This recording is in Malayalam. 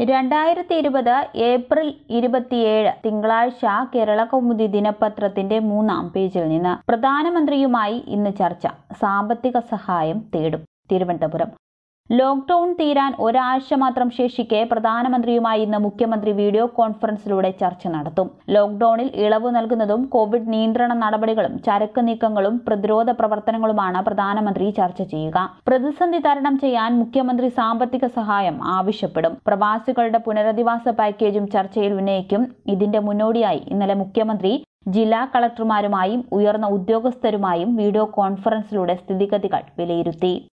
രണ്ടായിരത്തി ഇരുപത് ഏപ്രിൽ ഇരുപത്തിയേഴ് തിങ്കളാഴ്ച കേരള കൗമുദി ദിനപത്രത്തിന്റെ മൂന്നാം പേജിൽ നിന്ന് പ്രധാനമന്ത്രിയുമായി ഇന്ന് ചർച്ച സാമ്പത്തിക സഹായം തേടും തിരുവനന്തപുരം ലോക്ഡൌൺ തീരാൻ ഒരാഴ്ച മാത്രം ശേഷിക്കെ പ്രധാനമന്ത്രിയുമായി ഇന്ന് മുഖ്യമന്ത്രി വീഡിയോ കോൺഫറൻസിലൂടെ ചർച്ച നടത്തും ലോക്ഡൌണിൽ ഇളവ് നൽകുന്നതും കോവിഡ് നിയന്ത്രണ നടപടികളും ചരക്ക് നീക്കങ്ങളും പ്രതിരോധ പ്രവർത്തനങ്ങളുമാണ് പ്രധാനമന്ത്രി ചർച്ച ചെയ്യുക പ്രതിസന്ധി തരണം ചെയ്യാൻ മുഖ്യമന്ത്രി സാമ്പത്തിക സഹായം ആവശ്യപ്പെടും പ്രവാസികളുടെ പുനരധിവാസ പാക്കേജും ചർച്ചയിൽ ഉന്നയിക്കും ഇതിന്റെ മുന്നോടിയായി ഇന്നലെ മുഖ്യമന്ത്രി ജില്ലാ കളക്ടർമാരുമായും ഉയർന്ന ഉദ്യോഗസ്ഥരുമായും വീഡിയോ കോൺഫറൻസിലൂടെ സ്ഥിതിഗതികൾ വിലയിരുത്തി